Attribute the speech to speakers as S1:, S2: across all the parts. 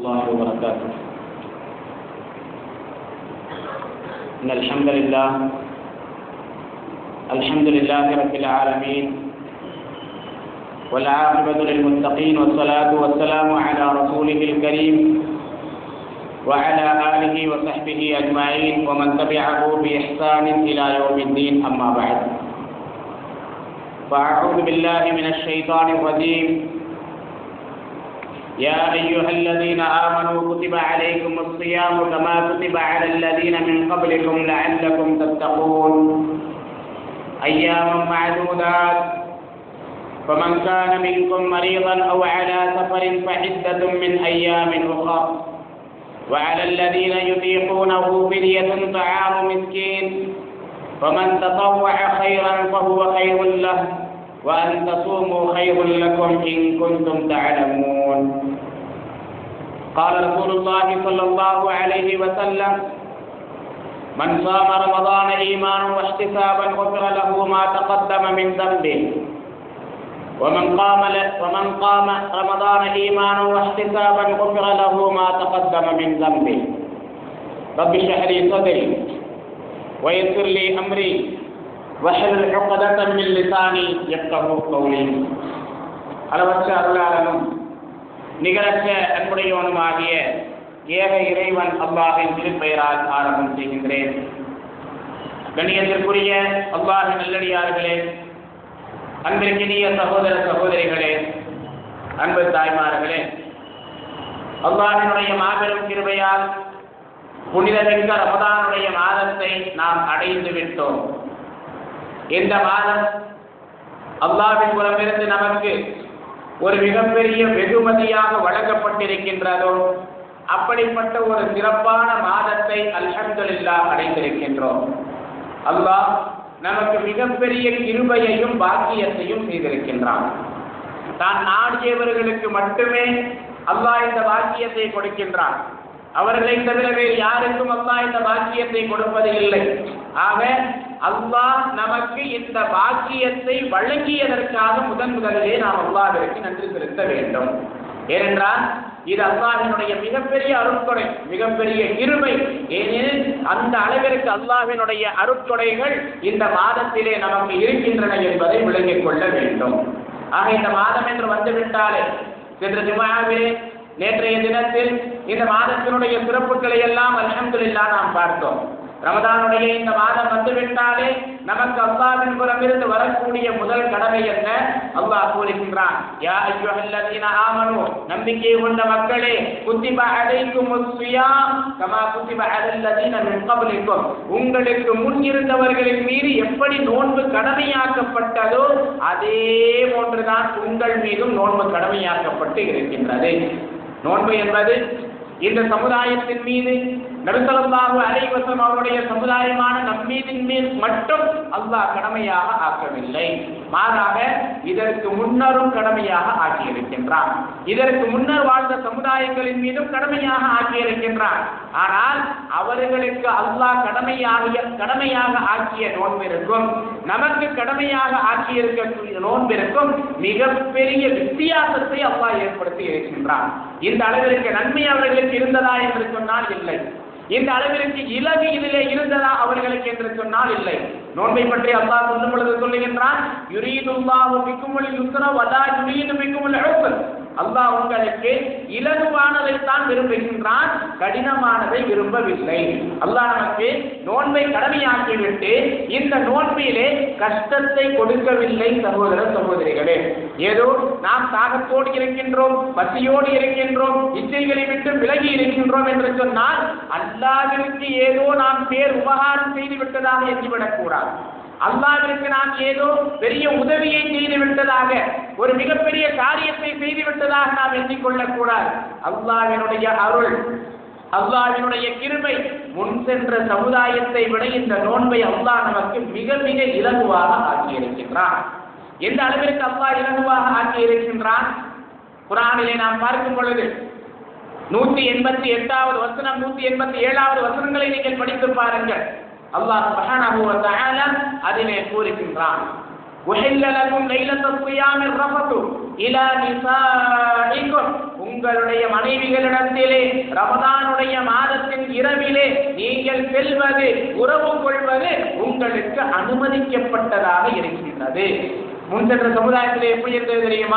S1: الله وبركاته إن الحمد لله الحمد لله رب العالمين والعاقبة للمتقين والصلاة والسلام على رسوله الكريم وعلى آله وصحبه أجمعين ومن تبعه بإحسان إلى يوم الدين أما بعد فأعوذ بالله من الشيطان الرجيم يا أيها الذين آمنوا كتب عليكم الصيام كما كتب على الذين من قبلكم لعلكم تتقون أياما معدودات فمن كان منكم مريضا أو على سفر فعدة من أيام أخرى وعلى الذين يطيقونه فدية طعام مسكين فمن تطوع خيرا فهو خير له وأن تصوموا خير لكم إن كنتم تعلمون قال رسول الله صلى الله عليه وسلم من صام رمضان إيمانا واحتسابا غفر له ما تقدم من ذنبه ومن قام ومن قام رمضان إيمانا واحتسابا غفر له ما تقدم من ذنبه رب اشرح لي صدري ويسر لي أمري வஹல் உக்தத்தன் மின் லிசானி யஃகஹு கௌலி அளவற்ற அருளாளனும் நிகரற்ற அன்புடையவனுமாகிய ஏக இறைவன் அல்லாஹின் திருப்பெயரால் ஆரம்பம் செய்கின்றேன் கண்ணியத்திற்குரிய அல்லாஹின் நல்லடியார்களே அன்பிற்கினிய சகோதர சகோதரிகளே அன்பு தாய்மார்களே அல்லாஹினுடைய மாபெரும் கிருபையால் புனிதமிக்க ரமதானுடைய மாதத்தை நாம் அடைந்து விட்டோம் இந்த மாதம் அல்லாவின் புறமிருந்து நமக்கு ஒரு மிகப்பெரிய வெகுமதியாக வழங்கப்பட்டிருக்கின்றதோ அப்படிப்பட்ட ஒரு சிறப்பான மாதத்தை அல்ஹம்துலில்லா அடைந்திருக்கின்றோம் அல்லாஹ் நமக்கு மிகப்பெரிய கிருபையையும் பாக்கியத்தையும் செய்திருக்கின்றான் தான் நாடியவர்களுக்கு மட்டுமே அல்லாஹ் இந்த பாக்கியத்தை கொடுக்கின்றான் அவர்களை தவிர வேறு யாருக்கும் அல்லாஹ் இந்த பாக்கியத்தை கொடுப்பது இல்லை ஆக அல்லாஹ் நமக்கு இந்த பாக்கியத்தை வழங்கியதற்காக முதன் முதலிலே நாம் அல்லாஹிற்கு நன்றி செலுத்த வேண்டும் ஏனென்றால் இது அல்லாஹினுடைய மிகப்பெரிய அருட்கொடை மிகப்பெரிய இருமை ஏனெனில் அந்த அளவிற்கு அல்லாஹினுடைய அருட்கொடைகள் இந்த மாதத்திலே நமக்கு இருக்கின்றன என்பதை விளங்கிக் கொள்ள வேண்டும் ஆக இந்த மாதம் என்று வந்துவிட்டாலே சென்ற ஜுமாவிலே நேற்றைய தினத்தில் இந்த மாதத்தினுடைய சிறப்புகளை எல்லாம் அலமதுல்லா நாம் பார்த்தோம் ரமதானுடைய இந்த மாதம் வந்துவிட்டாலே நமக்கு அல்லாவின் புறமிருந்து வரக்கூடிய முதல் கடமை என்ன அல்லாஹ் கூறுகின்றான் யா ஐயுஹல்லதீன ஆமனு நம்பிக்கை கொண்ட மக்களே குத்திப அலைக்கும் ஸியாம் கமா குத்திப அலல்லதீன மின் கப்லிக்கும் உங்களுக்கு முன் இருந்தவர்களின் மீது எப்படி நோன்பு கடமையாக்கப்பட்டதோ அதே போன்றுதான் உங்கள் மீதும் நோன்பு கடமையாக்கப்பட்டு இருக்கின்றது நோன்பு என்பது இந்த சமுதாயத்தின் மீது நடுத்தலமாக அலைவசம் அவருடைய சமுதாயமான நம்மீதின் மீது மட்டும் அல்லாஹ் கடமையாக ஆக்கவில்லை மாறாக இதற்கு முன்னரும் கடமையாக ஆக்கியிருக்கின்றான் இதற்கு முன்னர் வாழ்ந்த சமுதாயங்களின் மீதும் கடமையாக ஆக்கியிருக்கின்றான் ஆனால் அவர்களுக்கு அல்லாஹ் கடமையாகிய கடமையாக ஆக்கிய நோன்பிற்கும் நமக்கு கடமையாக ஆக்கியிருக்கக்கூடிய நோன்பிற்கும் மிகப்பெரிய வித்தியாசத்தை அல்லாஹ் ஏற்படுத்தி இருக்கின்றான் இந்த அளவிற்கு நன்மை அவர்களுக்கு இருந்ததா என்று சொன்னால் இல்லை இந்த அளவிற்கு இலகு இதிலே இருந்ததா அவர்களுக்கு என்று சொன்னால் இல்லை நோன்பை பற்றி அல்லாஹ் சொல்லும் பொழுது சொல்லுகின்றான் யுரீதுல்லாஹு பிக்குமுல் யுஸ்ர வலா யுரீது பிக்குமுல் உஸ்ர் அல்லாஹ் உங்களுக்கு இலகுவானதை தான் விரும்புகின்றான் கடினமானதை விரும்பவில்லை அல்லாஹ் நமக்கு நோன்பை கடமையாக்கிவிட்டு இந்த நோன்பிலே கஷ்டத்தை கொடுக்கவில்லை சகோதர சகோதரிகளே ஏதோ நாம் தாகத்தோடு இருக்கின்றோம் பசியோடு இருக்கின்றோம் இச்சைகளை விட்டு விலகி இருக்கின்றோம் என்று சொன்னால் அல்லாவிற்கு ஏதோ நாம் பேர் உபகாரம் செய்து விட்டதாக எண்ணிவிடக் கூடாது அல்லாவிற்கு நாம் ஏதோ பெரிய உதவியை செய்து விட்டதாக ஒரு மிகப்பெரிய காரியத்தை செய்து விட்டதாக நாம் எண்ணிக்கொள்ளக் கூடாது அல்லாவினுடைய அருள் அல்லாவினுடைய கிருபை முன் சென்ற சமுதாயத்தை விட இந்த நோன்பை அல்லாஹ் நமக்கு மிக மிக இலகுவாக ஆக்கியிருக்கின்றான் எந்த அளவிற்கு அல்லாஹ் இலகுவாக ஆக்கியிருக்கின்றான் குரானிலே நாம் பார்க்கும் பொழுது நூத்தி எண்பத்தி எட்டாவது வசனம் நூத்தி எண்பத்தி ஏழாவது வசனங்களை நீங்கள் படித்து பாருங்கள் அல்லாஹ் சுப்ஹானஹு வ தஆலா அதிலே கூறுகின்றான் உஹில்ல லகும் லைலத்த ஸியாமிர் ரஃபது இலா நிசாஇக்கும் உங்களுடைய மனைவிகளிடத்திலே ரமதானுடைய மாதத்தின் இரவிலே நீங்கள் செல்வது உறவு கொள்வது உங்களுக்கு அனுமதிக்கப்பட்டதாக இருக்கின்றது முன் சென்ற சமுதாயத்திலே எப்படி இருந்தது தெரியுமா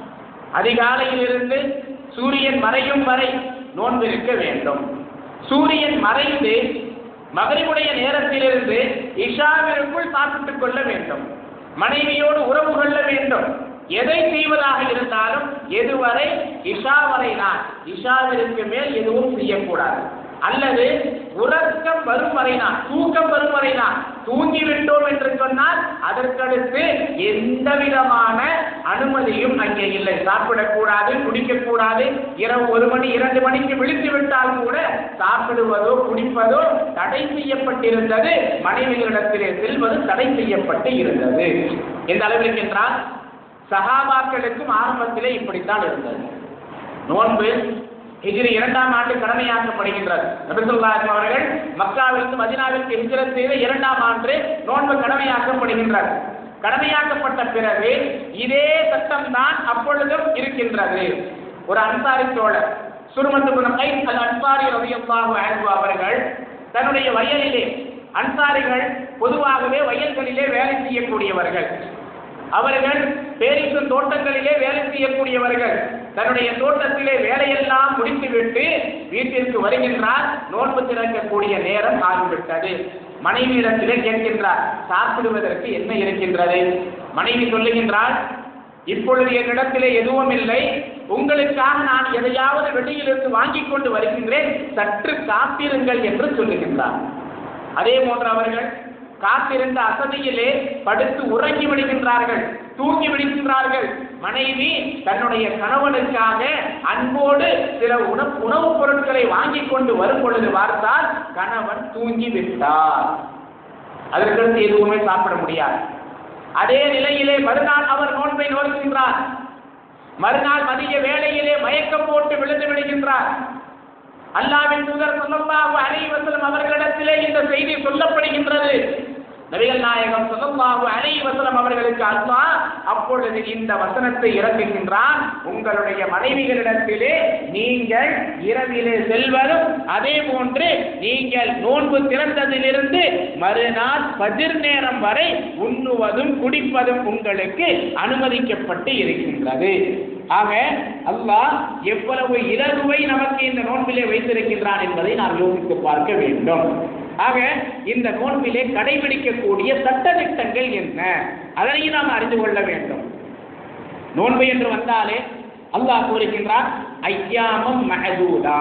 S1: அதிகாலையில் இருந்து சூரியன் மறையும் வரை நோன்பு இருக்க வேண்டும் சூரியன் மறைந்து மகரிவுடைய நேரத்திலிருந்து இஷாவிற்குள் சாப்பிட்டுக் கொள்ள வேண்டும் மனைவியோடு உறவு கொள்ள வேண்டும் எதை செய்வதாக இருந்தாலும் எதுவரை இஷா வரை தான் இஷாவிற்கு மேல் எதுவும் செய்யக்கூடாது அல்லது உறக்கம் வரும் வரை தான் தூக்கம் வரும் வரை தான் தூங்கி விட்டோம் என்று சொன்னால் அதற்கடுத்து எந்த விதமான அனுமதியும் அங்கே இல்லை சாப்பிடக்கூடாது குடிக்கக்கூடாது இரவு ஒரு மணி இரண்டு மணிக்கு விழித்து விட்டால் கூட சாப்பிடுவதோ குடிப்பதோ தடை செய்யப்பட்டிருந்தது மனைவிகளிடத்திலே செல்வது தடை செய்யப்பட்டு இருந்தது எந்த அளவிற்கு என்றால் சகாபாக்களுக்கும் ஆரம்பத்திலே இப்படித்தான் இருந்தது நோன்பு ஹிஜ்ரி இரண்டாம் ஆண்டு கடமையாக்கப்படுகின்றது நபிசுல்லாஹம் அவர்கள் மக்காவிலிருந்து மதினாவிற்கு ஹிஜ்ரத் செய்த இரண்டாம் ஆண்டு நோன்பு கடமையாக்கப்படுகின்றது கடமையாக்கப்பட்ட பிறகு இதே சட்டம் தான் அப்பொழுதும் இருக்கின்றது ஒரு அன்சாரி தோழர் சுருமத்து குணம் அல் அன்சாரி ரவியல்லாஹு அன்ஹு அவர்கள் தன்னுடைய வயலிலே அன்சாரிகள் பொதுவாகவே வயல்களிலே வேலை செய்யக்கூடியவர்கள் அவர்கள் பேரிசும் தோட்டங்களிலே வேலை செய்யக்கூடியவர்கள் தன்னுடைய தோட்டத்திலே வேலையெல்லாம் முடித்துவிட்டு வீட்டிற்கு வருகின்றார் நோன்பு திறக்கக்கூடிய நேரம் ஆகிவிட்டது மனைவியிடத்திலே கேட்கின்றார் சாப்பிடுவதற்கு என்ன இருக்கின்றது மனைவி சொல்லுகின்றார் இப்பொழுது என்னிடத்திலே எதுவும் இல்லை உங்களுக்காக நான் எதையாவது வெளியிலிருந்து வாங்கிக் கொண்டு வருகின்றேன் சற்று காத்திருங்கள் என்று சொல்லுகின்றார் அதே போன்று அவர்கள் காத்திருந்த அசதியிலே படுத்து உறங்கி விடுகின்றார்கள் தூங்கி விடுகின்றார்கள் மனைவி தன்னுடைய கணவனுக்காக அன்போடு சில உணவு உணவுப் பொருட்களை வாங்கி கொண்டு வரும் பொழுது பார்த்தால் கணவன் தூங்கி விட்டார் அதற்கடுத்து எதுவுமே சாப்பிட முடியாது அதே நிலையிலே மறுநாள் அவர் நோன்பை நோக்குகின்றார் மறுநாள் மதிய வேளையிலே மயக்கம் போட்டு விழுந்து விடுகின்றார் அல்லாவின் தூதர் சொல்லல்லாஹு அலைஹி வஸல்லம் அவர்களிடத்திலே இந்த செய்தி சொல்லப்படுகின்றது நபிகள் நாயகம் சொல்லல்லாஹு அலைஹி வஸல்லம் அவர்களுக்கு அல்லாஹ் அப்பொழுது இந்த வசனத்தை இறக்குகின்றான் உங்களுடைய மனைவிகளிடத்திலே நீங்கள் இரவிலே செல்வதும் அதே போன்று நீங்கள் நோன்பு திறந்ததிலிருந்து மறுநாள் பதிர் நேரம் வரை உண்ணுவதும் குடிப்பதும் உங்களுக்கு அனுமதிக்கப்பட்டு இருக்கின்றது ஆக அல்லாஹ் எவ்வளவு இலகுவை நமக்கு இந்த நோன்பிலே வைத்திருக்கின்றான் என்பதை நாம் யோசித்து பார்க்க வேண்டும் ஆக இந்த நோன்பிலே கடைபிடிக்கக்கூடிய சட்டதிட்டங்கள் என்ன அதனையும் நாம் அறிந்து கொள்ள வேண்டும் நோன்பு என்று வந்தாலே அல்லாஹ் கூறுகின்றான் ஐயாமம் மஹதூதா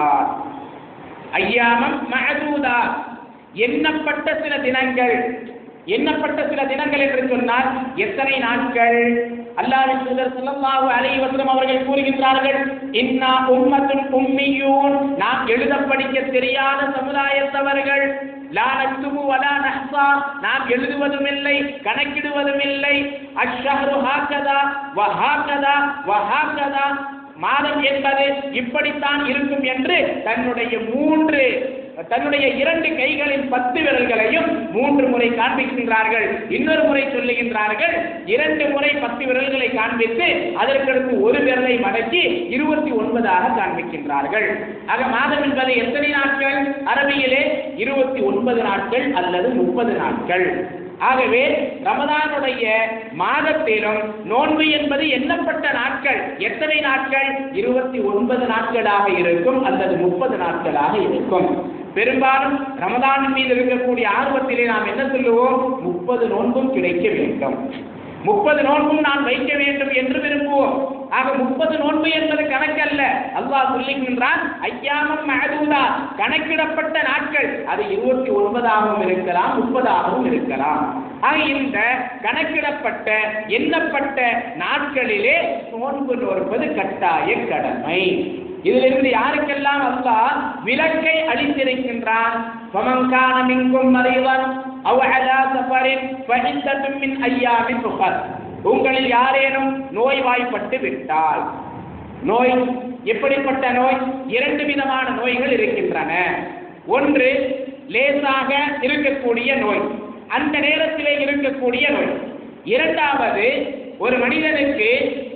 S1: ஐயாமம் மஹதூதா எண்ணப்பட்ட சில தினங்கள் எண்ணப்பட்ட சில தினங்கள் என்று சொன்னால் எத்தனை நாட்கள் அல்லாஹ்வின் தூதர் ஸல்லல்லாஹு அலைஹி வஸல்லம் அவர்கள் கூறுகின்றார்கள் இன்னா உம்மத்துன் உம்மியூன் நாம் எழுத படிக்க தெரியாத சமுதாயத்தவர்கள் லா நக்துபு வலா நஹ்சா நாம் எழுதுவதும் இல்லை கணக்கிடுவதும் இல்லை அஷ்ஷஹரு ஹாக்கதா வ ஹாக்கதா வ ஹாக்கதா மாதம் என்பது இப்படித்தான் இருக்கும் என்று தன்னுடைய மூன்று தன்னுடைய இரண்டு கைகளின் பத்து விரல்களையும் மூன்று முறை காண்பிக்கின்றார்கள் இன்னொரு முறை சொல்லுகின்றார்கள் இரண்டு முறை பத்து விரல்களை காண்பித்து அதற்கடுத்து ஒரு விரலை மடக்கி இருபத்தி ஒன்பதாக காண்பிக்கின்றார்கள் ஆக மாதம் என்பது எத்தனை நாட்கள் அரபியிலே இருபத்தி ஒன்பது நாட்கள் அல்லது முப்பது நாட்கள் ஆகவே ரமதானுடைய மாதத்திலும் நோன்பு என்பது எண்ணப்பட்ட நாட்கள் எத்தனை நாட்கள் இருபத்தி ஒன்பது நாட்களாக இருக்கும் அல்லது முப்பது நாட்களாக இருக்கும் பெரும்பாலும் ரமதானின் மீது இருக்கக்கூடிய ஆர்வத்திலே நாம் என்ன சொல்லுவோம் முப்பது நோன்பும் கிடைக்க வேண்டும் முப்பது நோன்பும் நான் வைக்க வேண்டும் என்று விரும்புவோம் ஆக முப்பது நோன்பு என்பது கணக்கல்ல அல்லாஹ் சொல்லுகின்றான் ஐயாமம் மஹதூதா கணக்கிடப்பட்ட நாட்கள் அது இருபத்தி ஒன்பதாகவும் இருக்கலாம் முப்பதாகவும் இருக்கலாம் ஆக இந்த கணக்கிடப்பட்ட எண்ணப்பட்ட நாட்களிலே நோன்பு நோற்பது கட்டாய கடமை இதிலிருந்து யாருக்கெல்லாம் அல்லாஹ் விலக்கை அளித்திருக்கின்றான் ஃபமன்கான மின்கும் மறைவன் அவ் அலா சஃபரின் ஃபஹித்தத்தும் மின் ஐயாமின் உஃபர் உங்களில் யாரேனும் நோய்வாய்ப்பட்டு விட்டால் நோய் எப்படிப்பட்ட நோய் இரண்டு விதமான நோய்கள் இருக்கின்றன ஒன்று லேசாக இருக்கக்கூடிய நோய் அந்த நேரத்திலே இருக்கக்கூடிய நோய் இரண்டாவது ஒரு மனிதனுக்கு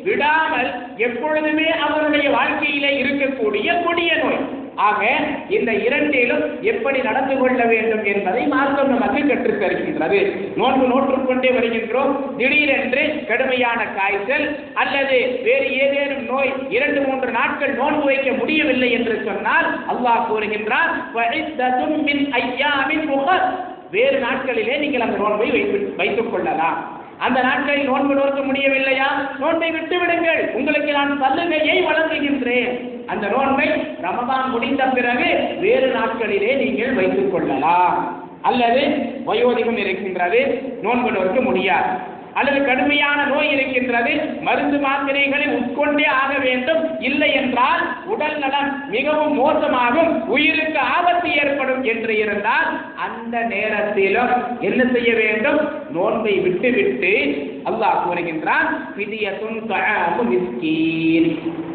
S1: விடாமல் எப்பொழுதுமே அவருடைய வாழ்க்கையிலே இருக்கக்கூடிய கொடிய நோய் ஆக இந்த இரண்டிலும் எப்படி நடந்து கொள்ள வேண்டும் என்பதை மார்க்கம் நமக்கு கற்றுத் தருகின்றது நோன்பு நோற்றுக்கொண்டே வருகின்றோம் திடீரென்று கடுமையான காய்ச்சல் அல்லது வேறு ஏதேனும் நோய் இரண்டு மூன்று நாட்கள் நோன்பு வைக்க முடியவில்லை என்று சொன்னால் அல்லாஹ் கூறுகின்றான் "வஇத்தத்தும் மின் ஐயாமின் உகர்." வேறு நாட்களிலே நீங்கள் அந்த நோன்பை வைத்து வைத்துக் கொள்ளலாம் அந்த நாட்களில் நோன்பு நோக்க முடியவில்லையா நோன்பை விட்டு விடுங்கள் உங்களுக்கு நான் சலுகையை வழங்குகின்றேன் அந்த நோன்பை ரமதான் முடிந்த பிறகு வேறு நாட்களிலே நீங்கள் வைத்துக் கொள்ளலாம் அல்லது வயோதிகம் இருக்கின்றது நோன்பு நோக்க முடியாது அல்லது கடுமையான நோய் இருக்கின்றது மருந்து மாத்திரைகளை உட்கொண்டே ஆக வேண்டும் இல்லை என்றால் உடல் நலம் மிகவும் மோசமாகும் உயிருக்கு ஆபத்து ஏற்படும் என்று இருந்தால் அந்த நேரத்திலும் என்ன செய்ய வேண்டும் நோன்பை விட்டுவிட்டு அல்லாஹ் கூறுகின்றான் பிதியத்துன் தஆமு மிஸ்கீன்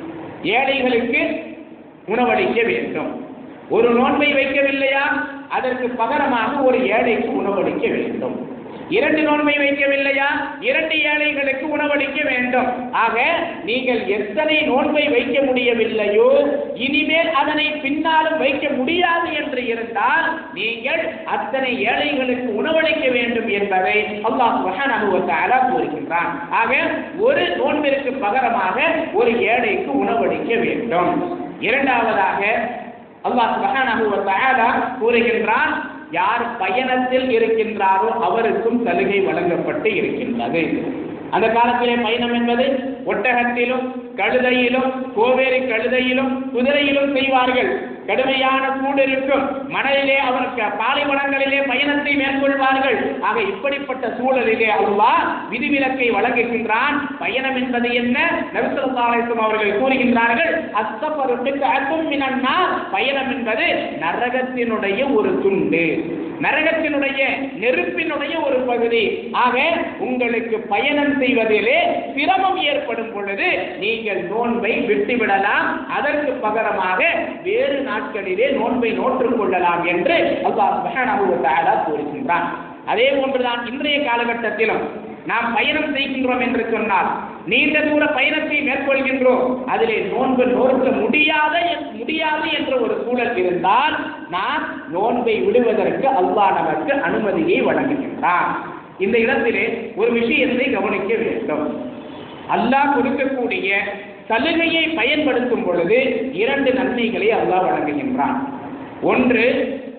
S1: ஏழைகளுக்கு உணவளிக்க வேண்டும் ஒரு நோன்பை வைக்கவில்லையா அதற்கு பகரமாக ஒரு ஏழைக்கு உணவளிக்க வேண்டும் இரண்டு நோன்பை வைக்கவில்லையா இரண்டு ஏழைகளுக்கு உணவளிக்க வேண்டும் ஆக நீங்கள் எத்தனை நோன்பை வைக்க முடியவில்லையோ இனிமேல் அதனை பின்னாலும் வைக்க முடியாது என்று இருந்தால் நீங்கள் அத்தனை ஏழைகளுக்கு உணவளிக்க வேண்டும் என்பதை அல்லாஹ் சுப்ஹானஹு வ தஆலா கூறுகின்றான் ஆக ஒரு நோன்பிற்கு பகரமாக ஒரு ஏழைக்கு உணவளிக்க வேண்டும் இரண்டாவதாக அல்லாஹ் சுப்ஹானஹு வ தஆலா கூறுகின்றான் யார் பயணத்தில் இருக்கின்றாரோ அவருக்கும் சலுகை வழங்கப்பட்டு இருக்கின்றது அந்த காலத்திலே பயணம் என்பது ஒட்டகத்திலும் கழுதையிலும் கோவேரி கழுதையிலும் குதிரையிலும் செய்வார்கள் கடுமையான சூடு இருக்கும் மணலிலே அவருக்கு பாலைவனங்களிலே பயணத்தை மேற்கொள்வார்கள் ஆக இப்படிப்பட்ட சூழலிலே அல்லாஹ் விதிவிலக்கை வழங்குகின்றான் பயணம் என்பது என்ன நபிசல்லாசம் அவர்கள் கூறுகின்றார்கள் அஸ்தபருட்டுக்கு அத்தும் மினன்னா பயணம் என்பது நரகத்தினுடைய ஒரு துண்டு நரகத்தினுடைய நெருப்பினுடைய ஒரு பகுதி ஆக உங்களுக்கு பயணம் செய்வதிலே சிரமம் ஏற்படும் பொழுது நீங்கள் நோன்பை விட்டுவிடலாம் அதற்கு பகரமாக வேறு நாட்களிலே நோன்பை நோற்றுக் கொள்ளலாம் என்று அல்லாஹ் சுப்ஹானஹு வ தஆலா கூறுகின்றான் அதே போன்றுதான் இன்றைய காலகட்டத்திலும் நாம் பயணம் செய்கின்றோம் என்று சொன்னால் நீண்ட தூர பயணத்தை மேற்கொள்கின்றோம் அதிலே நோன்பு நோக்க முடியாத முடியாது என்ற ஒரு சூழல் இருந்தால் நாம் நோன்பை விடுவதற்கு அல்லாஹ் நமக்கு அனுமதியை வழங்குகின்றான் இந்த இடத்திலே ஒரு விஷயத்தை கவனிக்க வேண்டும் அல்லாஹ் கொடுக்கக்கூடிய சலுகையை பயன்படுத்தும் பொழுது இரண்டு நன்மைகளை அல்லாஹ் வழங்குகின்றான் ஒன்று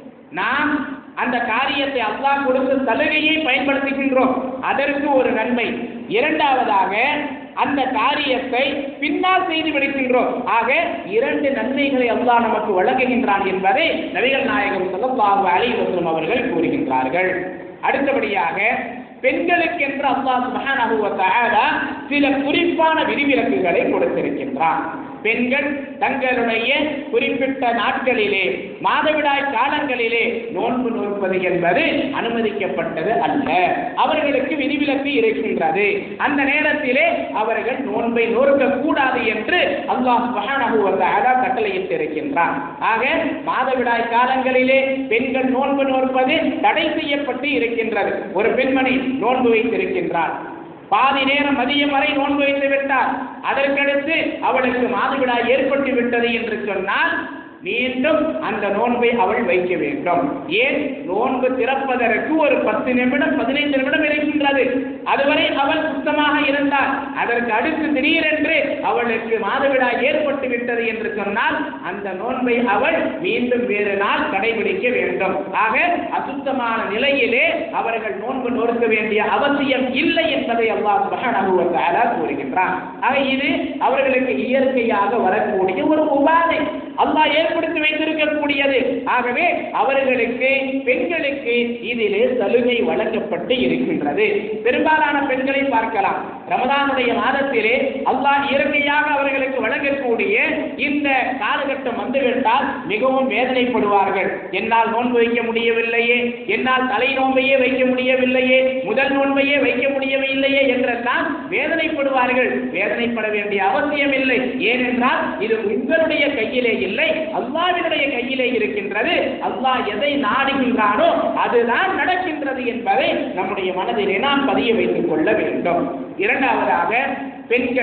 S1: நாம் அந்த காரியத்தை அல்லாஹ் கொடுத்த சலுகையை பயன்படுத்துகின்றோம் அதற்கு ஒரு நன்மை இரண்டாவதாக அந்த காரியத்தை பின்னால் செய்து விடுகின்றோம் ஆக இரண்டு நன்மைகளை அல்லாஹ் நமக்கு வழங்குகின்றான் என்பதை நபிகள் நாயகம் ஸல்லல்லாஹு அலைஹி வஸல்லம் அவர்கள் கூறுகின்றார்கள் அடுத்தபடியாக பெண்களுக்கென்று அல்லாஹ் சுப்ஹானஹு வ தஆலா சில குறிப்பான விதிவிலக்குகளை கொடுத்திருக்கின்றான் பெண்கள் தங்களுடைய குறிப்பிட்ட நாட்களிலே மாதவிடாய் காலங்களிலே நோன்பு நோற்பது என்பது அனுமதிக்கப்பட்டது அல்ல அவர்களுக்கு விதிவிலக்கு இருக்கின்றது அந்த நேரத்திலே அவர்கள் நோன்பை நோற்க கூடாது என்று அல்லாஹ் சுப்ஹானஹு வ தஆலா கட்டளையிட்டு இருக்கின்றான் ஆக மாதவிடாய் காலங்களிலே பெண்கள் நோன்பு நோற்பது தடை செய்யப்பட்டு இருக்கின்றது ஒரு பெண்மணி நோன்பு வைத்திருக்கின்றார் பாதி நேரம் மதியம் வரை நோன்பு வைத்து விட்டார் அதற்கடுத்து அவளுக்கு மாதவிடாய் ஏற்பட்டு விட்டது என்று சொன்னால் மீண்டும் அந்த நோன்பை அவள் வைக்க வேண்டும் ஏன் நோன்பு திறப்பதற்கு ஒரு பத்து நிமிடம் பதினைந்து நிமிடம் இருக்கின்றது அதுவரை அவள் சுத்தமாக இருந்தாள் அதற்கு அடுத்து திடீரென்று அவளுக்கு மாதவிடாய் ஏற்பட்டு விட்டது என்று சொன்னால் அந்த நோன்பை அவள் மீண்டும் வேறு நாள் கடைபிடிக்க வேண்டும் ஆக அசுத்தமான நிலையிலே அவர்கள் நோன்பு நோக்க வேண்டிய அவசியம் இல்லை என்பதை அல்லாஹ் சுப்ஹானஹு வ தஆலா கூறுகின்றான் ஆக இது அவர்களுக்கு இயற்கையாக வரக்கூடிய ஒரு உபாதை அல்லாஹ் ஏற்படுத்தி வைத்திருக்கக்கூடியது ஆகவே அவர்களுக்கு பெண்களுக்கு இதிலே சலுகை வழங்கப்பட்டு இருக்கின்றது பெரும்பாலான பெண்களை பார்க்கலாம் ரமதானுடைய மாதத்திலே அல்லாஹ் இயற்கையாக அவர்களுக்கு வழங்கக்கூடிய இந்த காலகட்டம் வந்துவிட்டால் மிகவும் வேதனைப்படுவார்கள் என்னால் நோன்பு வைக்க முடியவில்லையே என்னால் தலை நோன்பையே வைக்க முடியவில்லையே முதல் நோன்பையே வைக்க முடியவில்லையே என்றெல்லாம் வேதனைப்படுவார்கள் வேதனைப்பட வேண்டிய அவசியம் இல்லை ஏனென்றால் இது உங்களுடைய கையிலே இல்லை அல்லாவினுடைய கையிலே இருக்கின்றது அல்லாஹ் எதை நாடுகின்றானோ அதுதான் நடக்கின்றது என்பதை நம்முடைய மனதிலே நாம் பதிய வைத்துக் கொள்ள வேண்டும் இரண்டாவதாக பெண்கள்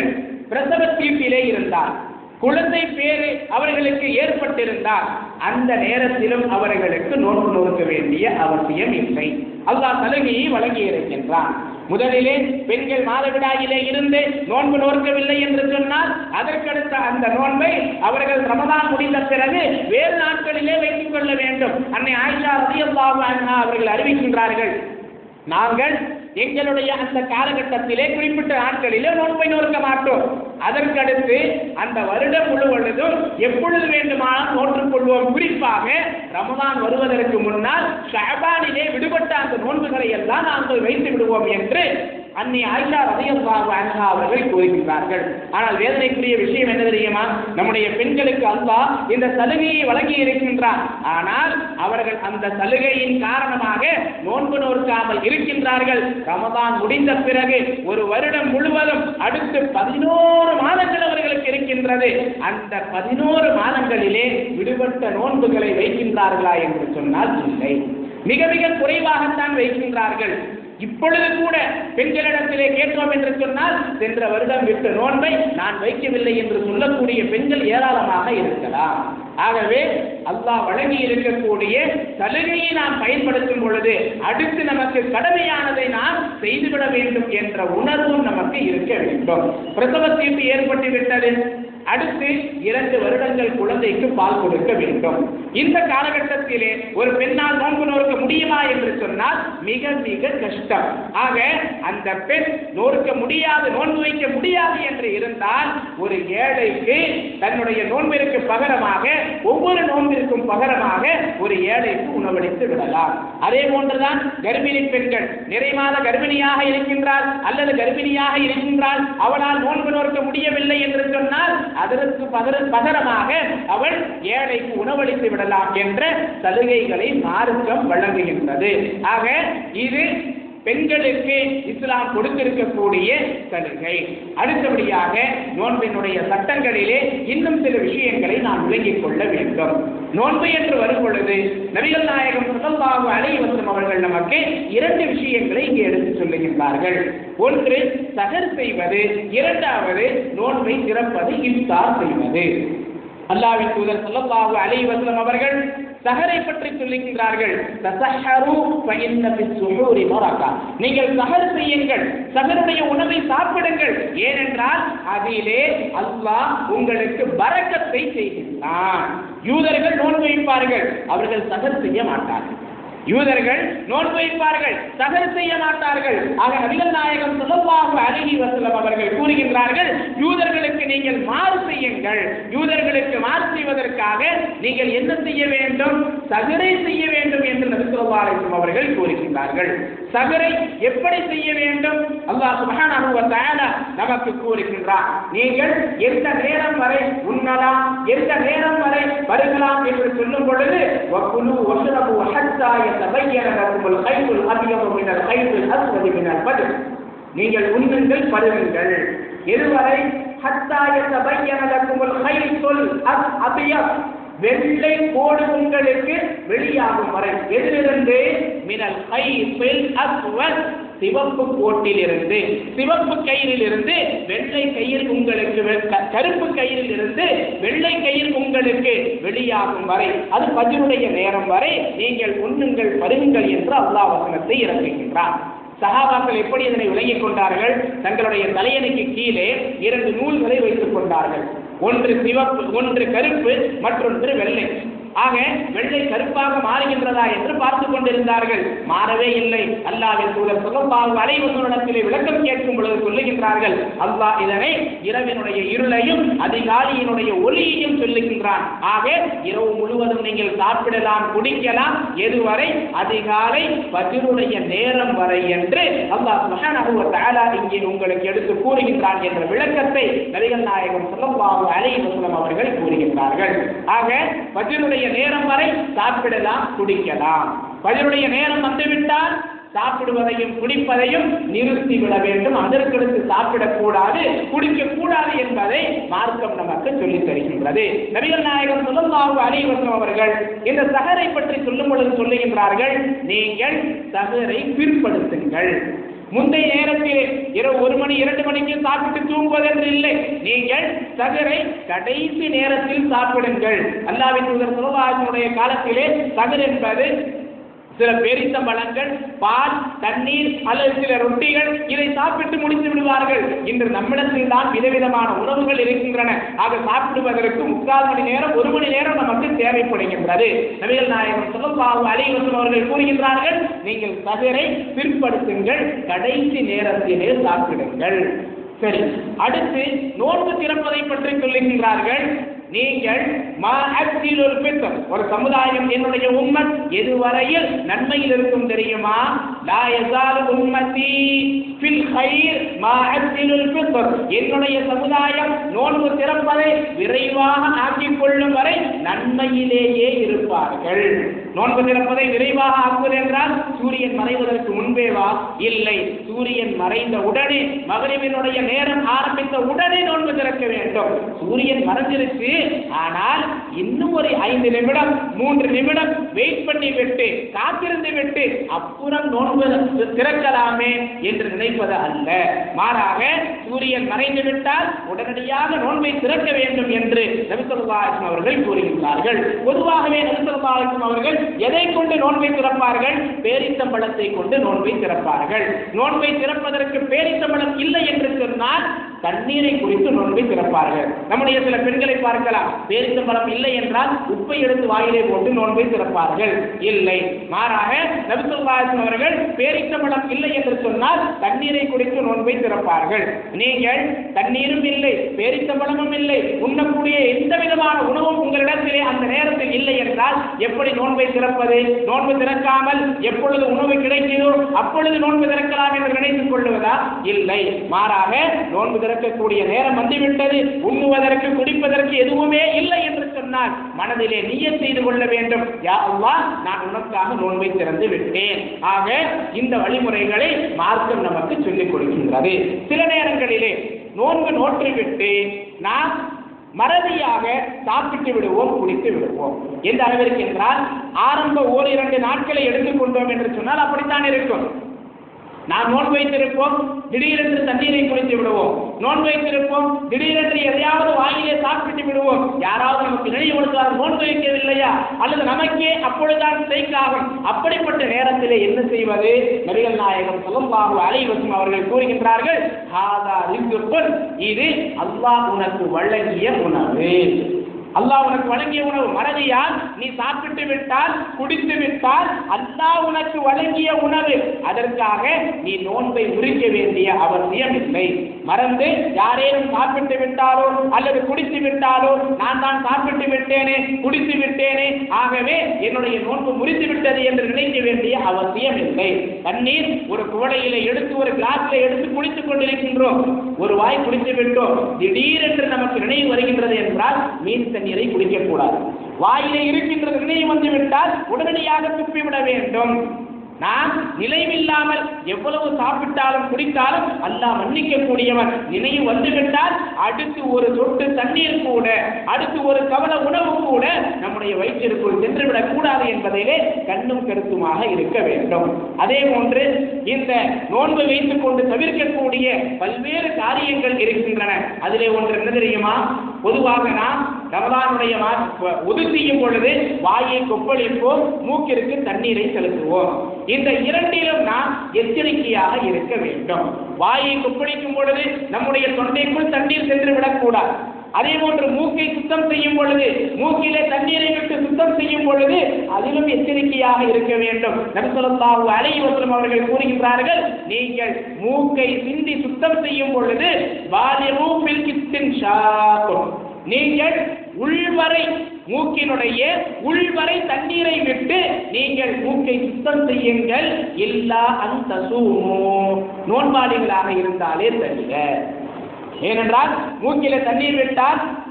S2: பிரசவ தீட்டிலே இருந்தார் குழந்தை பேரு அவர்களுக்கு ஏற்பட்டிருந்தால் அந்த நேரத்திலும் அவர்களுக்கு நோன்பு நோக்க வேண்டிய அவசியம் இல்லை அல்லாஹ் சலுகையை வழங்கி இருக்கின்றான் முதலிலே பெண்கள் மாதவிடாயிலே இருந்து நோன்பு நோக்கவில்லை என்று சொன்னால் அதற்கடுத்த அந்த நோன்பை அவர்கள் ரமதான் முடிந்த பிறகு வேறு நாட்களிலே வைத்துக் கொள்ள வேண்டும் அன்னை ஆயிஷா ரலியல்லாஹு அன்ஹா அவர்கள் அறிவிக்கின்றார்கள் நாங்கள் எங்களுடைய அந்த காலகட்டத்திலே குறிப்பிட்ட நாட்களிலே நோன்பை நோக்க மாட்டோம் அதற்கடுத்து அந்த வருடம் முழுவதும் எப்பொழுது வேண்டுமானால் நோற்றுக் கொள்வோம் குறிப்பாக ரமதான் வருவதற்கு முன்னால் ஷாபானிலே விடுபட்ட அந்த நோன்புகளை எல்லாம் நாங்கள் வைத்து விடுவோம் என்று அன்னி ஆயிஷா ரதியல்லாஹு அன்ஹா அவர்கள் கூறுகின்றார்கள் ஆனால் வேதனைக்குரிய விஷயம் என்ன தெரியுமா நம்முடைய பெண்களுக்கு அல்லாஹ் இந்த சலுகையை வழங்கி இருக்கின்றார் ஆனால் அவர்கள் அந்த சலுகையின் காரணமாக நோன்பு நோக்காமல் இருக்கின்றார்கள் ரமதான் முடிந்த பிறகு ஒரு வருடம் முழுவதும் அடுத்து பதினோரு மாதங்கள் அவர்களுக்கு இருக்கின்றது அந்த பதினோரு மாதங்களிலே விடுபட்ட நோன்புகளை வைக்கின்றார்களா என்று சொன்னால் இல்லை மிக மிக குறைவாகத்தான் வைக்கின்றார்கள் இப்பொழுது கூட பெண்களிடத்திலே கேட்டோம் என்று சொன்னால் சென்ற வருடம் விட்ட நோன்பை நான் வைக்கவில்லை என்று சொல்லக்கூடிய பெண்கள் ஏராளமாக இருக்கலாம் ஆகவே அல்லாஹ் வழங்கி இருக்கக்கூடிய சலுகையை நாம் பயன்படுத்தும் பொழுது அடுத்து நமக்கு கடமையானதை நாம் செய்துவிட வேண்டும் என்ற உணர்வும் நமக்கு இருக்க வேண்டும் பிரசவ தீட்டு ஏற்பட்டு விட்டது அடுத்து இரண்டு வருடங்கள் குழந்தைக்கு பால் கொடுக்க வேண்டும் இந்த காலகட்டத்திலே ஒரு பெண்ணால் நோன்பு நோக்க முடியுமா என்று சொன்னால் மிக மிக கஷ்டம் ஆக அந்த பெண் நோக்க முடியாது நோன்பு வைக்க முடியாது என்று இருந்தால் ஒரு ஏழைக்கு தன்னுடைய நோன்பிற்கு பகரமாக ஒவ்வொரு நோன்பிற்கும் பகரமாக ஒரு ஏழைக்கு உணவளித்து விடலாம் அதே போன்றுதான் கர்ப்பிணி பெண்கள் நிறைமாத கர்ப்பிணியாக இருக்கின்றாள் அல்லது கர்ப்பிணியாக இருக்கின்றாள் அவளால் நோன்பு நோக்க முடியவில்லை என்று சொன்னால் அதற்கு பகர பகரமாக அவள் ஏழைக்கு உணவளித்து விடலாம் என்ற சலுகைகளை மார்க்கம் வழங்குகின்றது ஆக இது பெண்களுக்கு இஸ்லாம் கொடுத்திருக்கக்கூடிய சலுகை அடுத்தபடியாக நோன்பினுடைய சட்டங்களிலே இன்னும் சில விஷயங்களை நாம் விளங்கிக் கொள்ள வேண்டும் நோன்பு என்று வரும் பொழுது நபிகள் நாயகம் சுகல்பாபு அலைவசம் அவர்கள் நமக்கு இரண்டு விஷயங்களை இங்கே எடுத்து சொல்லுகின்றார்கள் ஒன்று சகர் செய்வது இரண்டாவது நோன்பை திறப்பது இஃப்தார் செய்வது அல்லாவின் தூதர் ஸல்லல்லாஹு அலைஹி வஸல்லம் அவர்கள் சஹரை பற்றி சொல்லுகின்றார்கள் தஸஹரு ஃபஇன்ன பிஸ்ஸுஹூரி பரக்கா நீங்கள் சஹர் செய்யுங்கள் சஹருடைய உணவை சாப்பிடுங்கள் ஏனென்றால் அதிலே அல்லாஹ் உங்களுக்கு பரக்கத்தை செய்கின்றான் யூதர்கள் நோன்பு வைப்பார்கள் அவர்கள் சஹர் செய்ய மாட்டார்கள் யூதர்கள் நோன்பு வைப்பார்கள் சகர் செய்ய மாட்டார்கள் ஆக நபிகள் நாயகம் ஸல்லல்லாஹு அலைஹி வஸல்லம் அவர்கள் கூறுகின்றார்கள் யூதர்களுக்கு நீங்கள் மாறு செய்யுங்கள் யூதர்களுக்கு மாறு செய்வதற்காக நீங்கள் என்ன செய்ய வேண்டும் சகரை செய்ய வேண்டும் என்று நபி ஸல்லல்லாஹு அலைஹி வஸல்லம் அவர்கள் கூறுகின்றார்கள் சகரை எப்படி செய்ய வேண்டும் அல்லாஹ் சுப்ஹானஹு வ தஆலா நமக்கு கூறுகின்றார் நீங்கள் எந்த நேரம் வரை உண்ணலாம் எந்த நேரம் வரை பருகலாம் என்று சொல்லும் பொழுது வகுலு வஷ்ரபு ஹத்தா يتبين لكم الخيط الأبيض من الخيط الأسود من الفجر நீங்கள் உண்ணுங்கள் பருகுங்கள் எதுவரை ஹத்தா يتبين لكم الخيط الأبيض வெள்ளை கோடு உங்களுக்கு வெளியாகும் வரை எதிலிருந்து மினல் கைஃபில் அஸ்வத் சிவப்பு கோட்டில் இருந்து சிவப்பு கயிறில் இருந்து வெள்ளை கயிறு உங்களுக்கு வெ- க- கருப்பு கயிறில் இருந்து வெள்ளை கயிறு உங்களுக்கு வெளியாகும் வரை அது பஜருடைய நேரம் வரை நீங்கள் உண்ணுங்கள் பருகுங்கள் என்று அல்லாஹ் வசனத்தை இறக்குகின்றார் சஹாபாக்கள் எப்படி இதனை விளங்கிக் கொண்டார்கள் தங்களுடைய தலையணைக்கு கீழே இரண்டு நூல்களை வைத்துக் கொண்டார்கள் ஒன்று சிவப்பு ஒன்று கருப்பு மற்றொன்று வெள்ளை ஆக வெள்ளை கருப்பாக மாறுகின்றதா என்று பார்த்து கொண்டிருந்தார்கள் மாறவே இல்லை அல்லாவின் தூதர் சொல்லப்பாக அனைவரிடத்திலே விளக்கம் கேட்கும் பொழுது சொல்லுகின்றார்கள் அல்லாஹ் இதனை இரவினுடைய இருளையும் அதிகாலையினுடைய ஒளியையும் சொல்லுகின்றான் ஆக இரவு முழுவதும் நீங்கள் சாப்பிடலாம் குடிக்கலாம் எதுவரை அதிகாலை பஜருடைய நேரம் வரை என்று அல்லாஹ் சுப்ஹானஹு வ தஆலா இங்கே உங்களுக்கு எடுத்து கூறுகின்றான் என்ற விளக்கத்தை நபிகள் நாயகம் ஸல்லல்லாஹு அலைஹி வஸல்லம் அவர்கள் கூறுகின்றார்கள் ஆக பஜருடைய நேரம் வரை சாப்பிடலாம் குடிக்கலாம் பஜருடைய நேரம் வந்துவிட்டால் சாப்பிடுவதையும் குடிப்பதையும் நிறுத்திவிட வேண்டும் அதற்கடுத்து சாப்பிடக்கூடாது குடிக்கக்கூடாது என்பதை மார்க்கம் நமக்கு சொல்லித் தருகின்றது நபிகள் நாயகம் ஸல்லல்லாஹு அலைஹி வஸல்லம் அவர்கள் இந்த சஹரை பற்றி சொல்லும் பொழுது சொல்லுகின்றார்கள் நீங்கள் சஹரை பிற்படுத்துங்கள் முந்தைய நேரத்தில் இரவு ஒரு மணி இரண்டு மணிக்கு சாப்பிட்டு தூங்குவதென்று இல்லை நீங்கள் சகரை கடைசி நேரத்தில் சாப்பிடுங்கள் அல்லாவின் தூதர் சுலபாசனுடைய காலத்திலே சகர் என்பது சில பேரித்தம்பழங்கள் பால் தண்ணீர் அல்லது சில ரொட்டிகள் இதை சாப்பிட்டு முடித்து விடுவார்கள் இன்று நம்மிடத்தில் தான் விதவிதமான உணவுகள் இருக்கின்றன ஆக சாப்பிடுவதற்கு முக்கால் மணி நேரம் ஒரு மணி நேரம் நமக்கு தேவைப்படுகின்றது நபிகள் நாயகம் சொல்லப்பாவு அலிவசம் அவர்கள் கூறுகின்றார்கள் நீங்கள் சகரை பிற்படுத்துங்கள் கடைசி நேரத்திலே சாப்பிடுங்கள் சரி அடுத்து நோன்பு திறப்பதை பற்றி சொல்லுகின்றார்கள் நீங்கள் மா அக்ஸிலுல் ஃபித்ர் ஒரு சமுதாயம் என்னுடைய உம்மத் எதுவரையில் நன்மையில் இருக்கும் தெரியுமா லா யஸாலு உம்மதி ஃபில் கைர் மா அக்ஸிலுல் ஃபித்ர் என்னுடைய சமுதாயம் நோன்பு திறப்பதை விரைவாக ஆக்கிக் கொள்ளும் வரை நன்மையிலேயே இருப்பார்கள் நோன்பு திறப்பதை விரைவாக ஆக்குவது என்றால் சூரியன் மறைவதற்கு முன்பேவா இல்லை சூரியன் மறைந்த உடனே மகரிபினுடைய நேரம் ஆரம்பித்த உடனே நோன்பு திறக்க வேண்டும் சூரியன் மறைஞ்சிருச்சு ஆனால் இன்னும் ஒரு ஐந்து நிமிடம் மூன்று நிமிடம் வெயிட் பண்ணி விட்டு காத்திருந்து விட்டு அப்புறம் நோன்பு திறக்கலாமே என்று நினைப்பது அல்ல மாறாக சூரியன் மறைந்து விட்டால் உடனடியாக நோன்பை திறக்க வேண்டும் என்று நபிசல்லாசன் அவர்கள் கூறுகின்றார்கள் பொதுவாகவே நபிசல்லாசன் அவர்கள் எதை கொண்டு நோன்பை திறப்பார்கள் பேரித்தம்பழத்தை கொண்டு நோன்பை திறப்பார்கள் நோன்பை திறப்பதற்கு பேரித்தம்பழம் இல்லை என்று சொன்னால் தண்ணீரை குடித்து நோன்பை திறப்பார்கள் நம்முடைய சில பெண்களை பார்க்கலாம் பேரித்தம்பழம் இல்லை என்றால் உப்பை எடுத்து வாயிலே போட்டு நோன்பை திறப்பார்கள் இல்லை மாறாக நபிசல்லாசன் அவர்கள் பேரித்தம்பழம் இல்லை என்று சொன்னால் தண்ணீரை குடித்து நோன்பை திறப்பார்கள் நீங்கள் தண்ணீரும் இல்லை பேரித்தம்பழமும் இல்லை உண்ணக்கூடிய எந்த விதமான உணவும் உங்களிடத்திலே அந்த நேரத்தில் இல்லை என்றால் எப்படி நோன்பை திறப்பது நோன்பு திறக்காமல் எப்பொழுது உணவு கிடைக்கிறதோ அப்பொழுது நோன்பு திறக்கலாம் என்று நினைத்துக் கொள்வதா இல்லை மாறாக நோன்பு திறக்கக்கூடிய நேரம் வந்துவிட்டது உண்ணுவதற்கு குடிப்பதற்கு எதுவுமே இல்லை என்று சொன்னால் மனதிலே நீயத் செய்து கொள்ள வேண்டும் யா அல்லாஹ் நான் உனக்காக நோன்பை திறந்து விட்டேன் ஆக இந்த வழிமுறைகளை மார்க்கம் நமக்கு சொல்லிக் கொடுக்கின்றது சில நேரங்களிலே நோன்பு நோற்றிவிட்டு நாம் மறதியாக சாப்பிட்டு விடுவோம் குடித்து விடுவோம் எந்த அளவிற்கு என்றால் ஆரம்ப ஓரிரண்டு நாட்களை எடுத்துக்கொண்டோம் என்று சொன்னால் அப்படித்தான் இருக்கும் நாம் நோன் வைத்திருப்போம் திடீரென்று தண்ணீரை குடித்து விடுவோம் நோன் வைத்திருப்போம் திடீரென்று எதையாவது வாயிலே சாப்பிட்டு விடுவோம் யாராவது நமக்கு நினைவுபடுத்துவார் நோன் வைக்கவில்லையா அல்லது நமக்கே அப்பொழுதுதான் செய்காகும் அப்படிப்பட்ட நேரத்திலே என்ன செய்வது நபிகள் நாயகம் சொல்லம்பாகு அலைவசம் அவர்கள் கூறுகின்றார்கள் ஹாதா ரிஸ்குல் இது அல்லாஹ் உனக்கு வழங்கிய உணவு அல்லாஹ் உனக்கு வழங்கிய உணவு மறதியால் நீ சாப்பிட்டு விட்டால் குடித்து விட்டால் அல்லாஹ் உனக்கு வழங்கிய உணவு அதற்காக நீ நோன்பை முறிக்க வேண்டிய அவசியம் இல்லை மறந்து யாரேனும் சாப்பிட்டு விட்டாலோ அல்லது குடித்து விட்டாலோ நான் தான் சாப்பிட்டு விட்டேனே குடித்து விட்டேனே ஆகவே என்னுடைய நோன்பு முறித்து விட்டது என்று நினைக்க வேண்டிய அவசியம் இல்லை தண்ணீர் ஒரு குவளையில எடுத்து ஒரு கிளாஸ்ல எடுத்து குடித்துக் கொண்டிருக்கின்றோம் ஒரு வாய் குடித்து விட்டோம் திடீரென்று நமக்கு நினைவு வருகின்றது என்றால் மீன் தண்ணீரை குடிக்கக்கூடாது வாயிலே இருக்கின்ற நினைவு வந்து விட்டால் உடனடியாக துப்பிவிட வேண்டும் நாம் நிலைவில்லாமல் எவ்வளவு சாப்பிட்டாலும் குடித்தாலும் அல்லாஹ் மன்னிக்க கூடியவன் நினைவு வந்துவிட்டால் அடுத்து ஒரு சொட்டு தண்ணீர் கூட அடுத்து ஒரு கவல உணவு கூட நம்முடைய வயிற்றிற்குள் சென்றுவிடக் கூடாது என்பதிலே கண்ணும் கருத்துமாக இருக்க வேண்டும் அதே போன்று இந்த நோன்பு வைத்துக் கொண்டு தவிர்க்கக்கூடிய பல்வேறு காரியங்கள் இருக்கின்றன அதிலே ஒன்று என்ன தெரியுமா பொதுவாக நாம் ரமதானுடைய மா- உது செய்யும் பொழுது வாயை கொப்பளிப்போம் மூக்கிற்கு தண்ணீரை செலுத்துவோம் இந்த இரண்டிலும் நாம் எச்சரிக்கையாக இருக்க வேண்டும் வாயை கொப்பளிக்கும் பொழுது நம்முடைய தொண்டைக்குள் தண்ணீர் சென்று விடக்கூடாது அதே போன்று மூக்கை சுத்தம் செய்யும் பொழுது மூக்கிலே தண்ணீரை விட்டு சுத்தம் செய்யும் பொழுது அதிலும் எச்சரிக்கையாக இருக்க வேண்டும் நபிசல்லாஹு அலைஹி வஸல்லம் அவர்கள் கூறுகின்றார்கள் நீங்கள் மூக்கை சிந்தி சுத்தம் செய்யும் பொழுது வாலிபு பில் கித்தின் ஷாக்கும் நீங்கள் உள்வரை மூக்கினுடைய உள்வரை தண்ணீரை விட்டு நீங்கள் மூக்கை சுத்தம் செய்யுங்கள் இல்லா அந்த நோன்பாளிகளாக இருந்தாலே தவிர ஏனென்றால் மூக்கில தண்ணீர் விட்டால்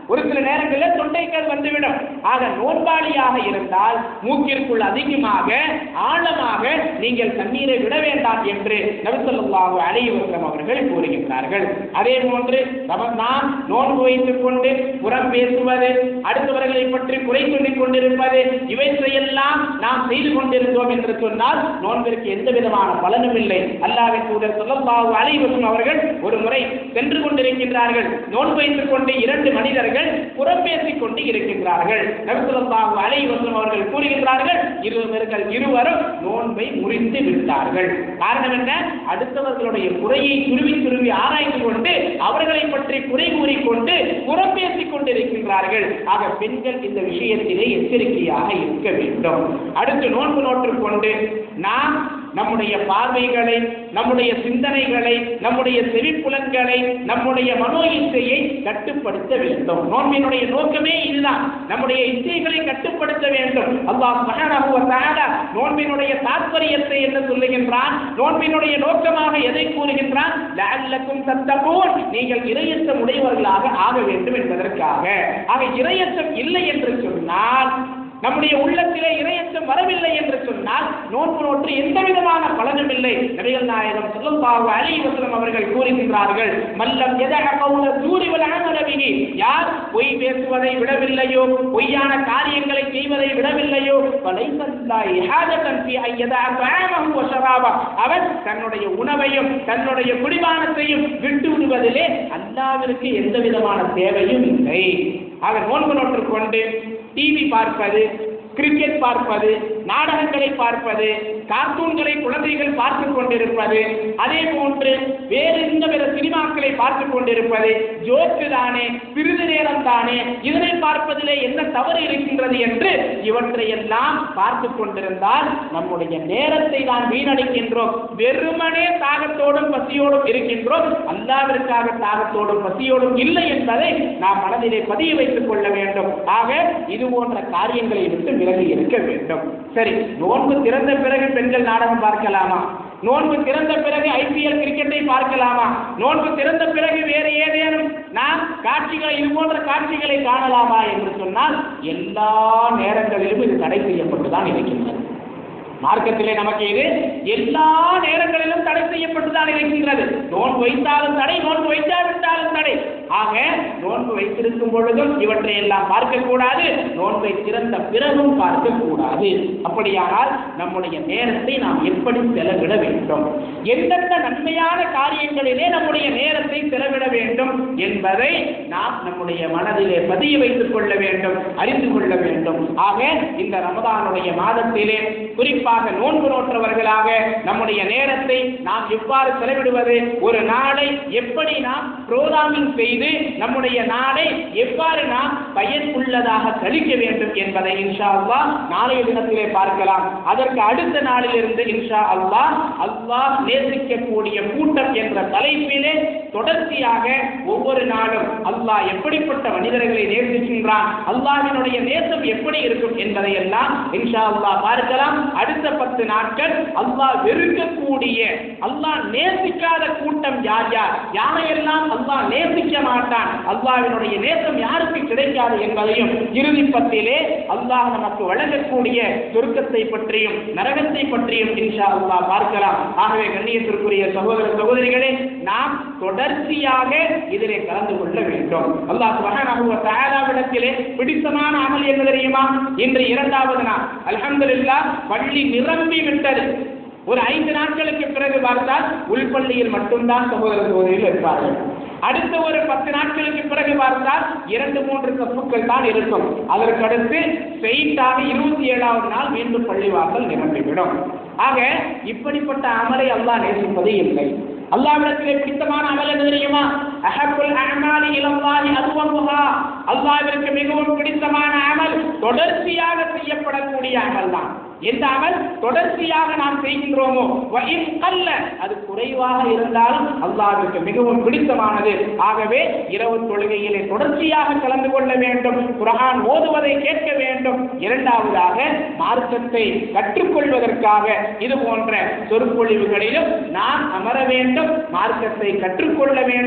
S2: ஒரு சில நேரங்களில் தொண்டைக்கல் வந்துவிடும் ஆக நோன்பாளியாக இருந்தால் மூக்கிற்குள் அதிகமாக ஆழமாக நீங்கள் தண்ணீரை விட வேண்டாம் என்று நபிசல்லாஹு அலைஹி வஸல்லம் அவர்கள் கூறுகின்றார்கள் அதே போன்று ரமதான் நோன்பு வைத்துக் கொண்டு புறம் பேசுவது அடுத்தவர்களை பற்றி குறை சொல்லிக் கொண்டிருப்பது இவற்றையெல்லாம் நாம் செய்து கொண்டிருந்தோம் என்று சொன்னால் நோன்பிற்கு எந்த விதமான பலனும் இல்லை அல்லாஹ்வின் தூதர் ஸல்லல்லாஹு அலைஹி வஸல்லம் அவர்கள் ஒரு முறை சென்று கொண்டிருக்கின்றார்கள் நோன்பு வைத்துக் கொண்டு இரண்டு மனிதர்கள் புறம் பேசிக் கொண்டு இருக்கின்றார்கள் நபி ஸல்லல்லாஹு அலைஹி வஸல்லம் அவர்கள் கூறுகின்றார்கள் இருவர்கள் இருவரும் நோன்பை முறித்து விட்டார்கள் காரணம் என்ன அடுத்தவர்களுடைய குறையை துருவி துருவி ஆராய்ந்து கொண்டு அவர்களை பற்றி குறை கூறிக்கொண்டு புறம் பேசிக் கொண்டிருக்கின்றார்கள் ஆக பெண்கள் இந்த விஷயத்திலே எச்சரிக்கையாக இருக்க வேண்டும் அடுத்து நோன்பு நோற்றுக் கொண்டு நாம் நம்முடைய பார்வைகளை நம்முடைய சிந்தனைகளை நம்முடைய செவிப்புலன்களை நம்முடைய மனோ இச்சையை கட்டுப்படுத்த வேண்டும் நோன்பினுடைய நோக்கமே இதுதான் நம்முடைய இச்சைகளை கட்டுப்படுத்த வேண்டும் அல்லாஹ் சுப்ஹானஹு வ தஆலா நோன்பினுடைய தாற்பயத்தை என்ன சொல்லுகின்றான் நோன்பினுடைய நோக்கமாக எதை கூறுகின்றான் லஅல்லக்கும் தத்தகூன் நீங்கள் இரையச்சம் உடையவர்களாக ஆக வேண்டும் என்பதற்காக ஆக இரையச்சம் இல்லை என்று சொன்னால் நம்முடைய உள்ளத்திலே இரையச்சம் வரவில்லை என்று சொன்னால் நோன்பு நோற்று எந்த விதமான பலனும் இல்லை நபிகள் நாயகம் ஸல்லல்லாஹு அலைஹி வஸல்லம் அவர்கள் கூறுகின்றார்கள் மல்லம் யதஹ கௌல சூரி வல் அமல பிஹி யார் பொய் பேசுவதை விடவில்லையோ பொய்யான காரியங்களை செய்வதை விடவில்லையோ ஃபலைசல்லாஹி ஹாஜதன் ஃபீ அன் யதஅ தஆமஹு வ ஷராபா அவன் தன்னுடைய உணவையும் தன்னுடைய குடிபானத்தையும் விட்டு விடுவதிலே அல்லாஹ்விற்கு எந்த விதமான தேவையும் இல்லை ஆக நோன்பு நோற்றுக் கொண்டு டிவி பார்ப்பது கிரிக்கெட் பார்ப்பது நாடகங்களை பார்ப்பது கார்ட்டூன்களை குழந்தைகள் பார்த்துக் கொண்டிருப்பது அதே போன்று வேறு இந்த பிற சினிமாக்களை பார்த்துக் கொண்டிருப்பது ஜோக்கு தானே சிறிது நேரம் தானே இதனை பார்ப்பதிலே என்ன தவறு இருக்கின்றது என்று இவற்றையெல்லாம் பார்த்து கொண்டிருந்தால் நம்முடைய நேரத்தை தான் வீணடிக்கின்றோம் வெறுமனே தாகத்தோடும் பசியோடும் இருக்கின்றோம் அல்லாவிற்காக தாகத்தோடும் பசியோடும் இல்லை என்பதை நாம் மனதிலே பதிய வைத்துக் கொள்ள வேண்டும் ஆக இது போன்ற காரியங்களை விட்டு விலகி இருக்க வேண்டும் சரி நோன்பு திறந்த பிறகு பெண்கள் நாடகம் பார்க்கலாமா நோன்பு திறந்த பிறகு ஐபிஎல் கிரிக்கெட்டை பார்க்கலாமா நோன்பு திறந்த பிறகு வேறு ஏதேனும் நாம் காட்சிகளை இது போன்ற காட்சிகளை காணலாமா என்று சொன்னால் எல்லா நேரங்களிலும் இது தடை செய்யப்பட்டுதான் இருக்கின்றது மார்க்கத்திலே நமக்கு இது எல்லா நேரங்களிலும் தடை செய்யப்பட்டுதான் இருக்கின்றது நோன்பு வைத்தாலும் தடை நோன்பு வைக்காவிட்டாலும் தடை ஆக நோன்பு வைத்திருக்கும் பொழுதும் இவற்றை எல்லாம் பார்க்கக்கூடாது நோன்பை திறந்த பிறகும் பார்க்கக்கூடாது அப்படியானால் நம்முடைய நேரத்தை நாம் எப்படி செலவிட வேண்டும் எந்தெந்த நன்மையான காரியங்களிலே நம்முடைய நேரத்தை செலவிட வேண்டும் என்பதை நாம் நம்முடைய மனதிலே பதிய வைத்துக் கொள்ள வேண்டும் அறிந்து கொள்ள வேண்டும் ஆக இந்த ரமதானுடைய மாதத்திலே குறிப்பாக நோன்பு நோற்றவர்களாக நம்முடைய நேரத்தை நாம் எவ்வாறு செலவிடுவது ஒரு நாளை எப்படி நாம் புரோகிராமிங் செய்து நம்முடைய நாளை எவ்வாறு நாம் பயனுள்ளதாக கழிக்க வேண்டும் என்பதை இன்ஷா அல்லாஹ் நாளைய தினத்திலே பார்க்கலாம் அதற்கு அடுத்த நாளிலிருந்து இன்ஷா அல்லாஹ் அல்லாஹ் நேசிக்கக்கூடிய கூட்டம் என்ற தலைப்பிலே தொடர்ச்சியாக ஒவ்வொரு நாளும் அல்லாஹ் எப்படிப்பட்ட மனிதர்களை நேசிக்கின்றான் அல்லாஹ்வினுடைய நேசம் எப்படி இருக்கும் என்பதை எல்லாம் இன்ஷா அல்லாஹ் பார்க்கலாம் அடுத்த பத்து நாட்கள் அல்லாஹ் வெறுக்கக்கூடிய அல்லாஹ் நேசிக்காத கூட்டம் யார் யார் யாரையெல்லாம் அல்லாஹ் நேசிக்க மாட்டான் அல்லாஹ்வினுடைய நேசம் யாருக்கு கிடைக்காது என்பதையும் இறுதி பத்திலே அல்லாஹ் நமக்கு வழங்கக்கூடிய சொர்க்கத்தை பற்றியும் நரகத்தை பற்றியும் இன்ஷா அல்லாஹ் பார்க்கலாம் ஆகவே கண்ணியத்திற்குரிய சகோதர சகோதரிகளே நாம் தொடர்ச்சியாக இதிலே கலந்து கொள்ள வேண்டும் அல்லாஹ் சுப்ஹானஹு வ தஆலாவிடத்திலே பிடித்தமான அமல் என்ன தெரியுமா இன்று இரண்டாவது நாள் அல்ஹம்துலில்லாஹ் பள்ளி நிரம்பி விட்டது ஒரு ஐந்து நாட்களுக்கு பிறகு பார்த்தால் உள்பள்ளியில் மட்டும்தான் சகோதர சகோதரிகள் இருப்பார்கள் அடுத்த ஒரு பத்து நாட்களுக்கு பிறகு பார்த்தால் இரண்டு மூன்று கப்புக்கள் தான் இருக்கும் அதற்கடுத்து ஸ்ட்ரெயிட்டாக இருபத்தி ஏழாவது நாள் மீண்டும் பள்ளிவாசல் நிரம்பிவிடும் ஆக இப்படிப்பட்ட அமலை அல்லாஹ் நேசிப்பது இல்லை அல்லாஹ்விடத்திலே பிடித்தமான அமல் என்ன தெரியுமா அஹப்புல் அமாலி இலல்லாஹி அதுவமுஹா அல்லாஹ்விற்கு மிகவும் பிடித்தமான அமல் தொடர்ச்சியாக செய்யப்படக்கூடிய அமல் தான் எந்த அமல் தொடர்ச்சியாக நாம் செய்கின்றோமோ வ இன் கல்ல அது குறைவாக இருந்தாலும் அல்லாஹ்விற்கு மிகவும் பிடித்தமானது ஆகவே இரவு தொழுகையிலே தொடர்ச்சியாக கலந்து கொள்ள வேண்டும் குர்ஆன் ஓதுவதை கேட்க வேண்டும் இரண்டாவதாக மார்க்கத்தை கற்றுக்கொள்வதற்காக இது போன்ற சொற்பொழிவுகளிலும் நாம் அமர வேண்டும் மார்க்கத்தை கற்றுக்கொள்ள வேண்டும்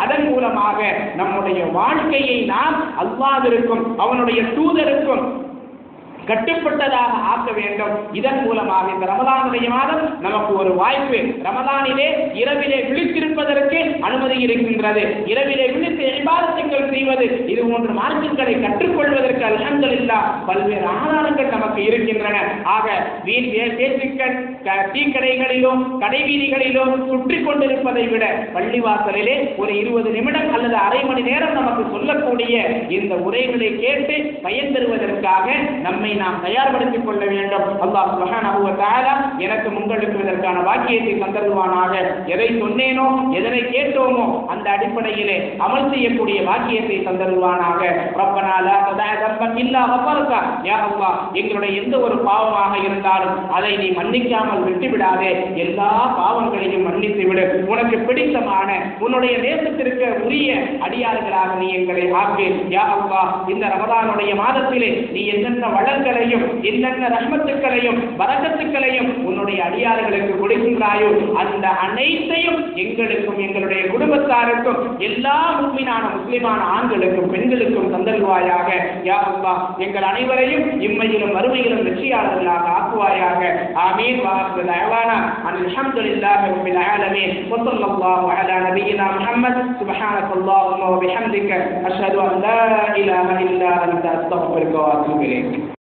S2: அதன் மூலமாக நம்முடைய வாழ்க்கையை நாம் அல்லாவிற்கும் அவனுடைய தூதருக்கும் கட்டுப்பட்டதாக ஆக்க வேண்டும் இதன் மூலமாக இந்த ரமதானுடைய மாதம் நமக்கு ஒரு வாய்ப்பு ரமதானிலே இரவிலே விழித்திருப்பதற்கு அனுமதி இருக்கின்றது இரவிலே விழித்து இபாதத்துக்கள் செய்வது இது போன்ற மார்க்கங்களை கற்றுக்கொள்வதற்கு அல்ஹம்துலில்லா பல்வேறு ஆதாரங்கள் நமக்கு இருக்கின்றன ஆக வீண் வே- பேச்சுக்கள் க- டீ கடைகளிலோ கடை வீதிகளிலோ சுற்றி கொண்டிருப்பதை விட பள்ளிவாசலிலே ஒரு இருபது நிமிடம் அல்லது அரை மணி நேரம் நமக்கு சொல்லக்கூடிய இந்த உரைகளை கேட்டு பயன் பெறுவதற்காக நம்மை நாம் தயார்படுத்திக் கொள்ள வேண்டும் அல்லாஹ் சுப்ஹானஹு வ தஆலா எனக்கும் உங்களுக்கு இதற்கான வாக்கியத்தை தந்தருவானாக எதை சொன்னேனோ எதனை கேட்டோமோ அந்த அடிப்படையிலே அமல் செய்யக்கூடிய வாக்கியத்தை தந்தருவானாக ரப்பனா லா ததா தம்பன் இல்லா கஃபர்தா யா அல்லாஹ் எங்களுடைய எந்த ஒரு பாவமாக இருந்தாலும் அதை நீ மன்னிக்காமல் விட்டுவிடாதே எல்லா பாவங்களையும் மன்னித்து விடு உனக்கு பிடித்தமான உன்னுடைய நேசத்திற்கு உரிய அடியார்களாக நீ எங்களை ஆக்கு யா அல்லாஹ் இந்த ரமதானுடைய மாதத்திலே நீ என்னென்ன வளங்களையும் என்னென்ன ரஹ்மத்துக்களையும் வரக்கத்துக்களையும் உன்னுடைய அடியார்களுக்கு கொடுக்கின்றாயோ அந்த அனைத்தையும் எங்களுக்கும் எங்களுடைய குடும்பத்தாருக்கும் எல்லா முஸ்லிமான முஸ்லிமான ஆண்களுக்கும் பெண்களுக்கும் தந்தல்வாயாக யா அல்லாஹ் எங்கள் அனைவரையும் இம்மையிலும் வறுமையிலும் வெற்றியாளர்களாக ஆக்குவாயாக ஆமீன் வாஹு தஅவானா அனில் ஹம்துலில்லாஹி ரப்பில் ஆலமீன் வஸல்லல்லாஹு அலா நபியினா முஹம்மத் சுப்ஹானக அல்லாஹும்ம வபிஹம்திக அஷ்ஹது அன் லா இலாஹா இல்லா அன்த அஸ்தக்ஃபிருக வ அத்தூபு இலைக்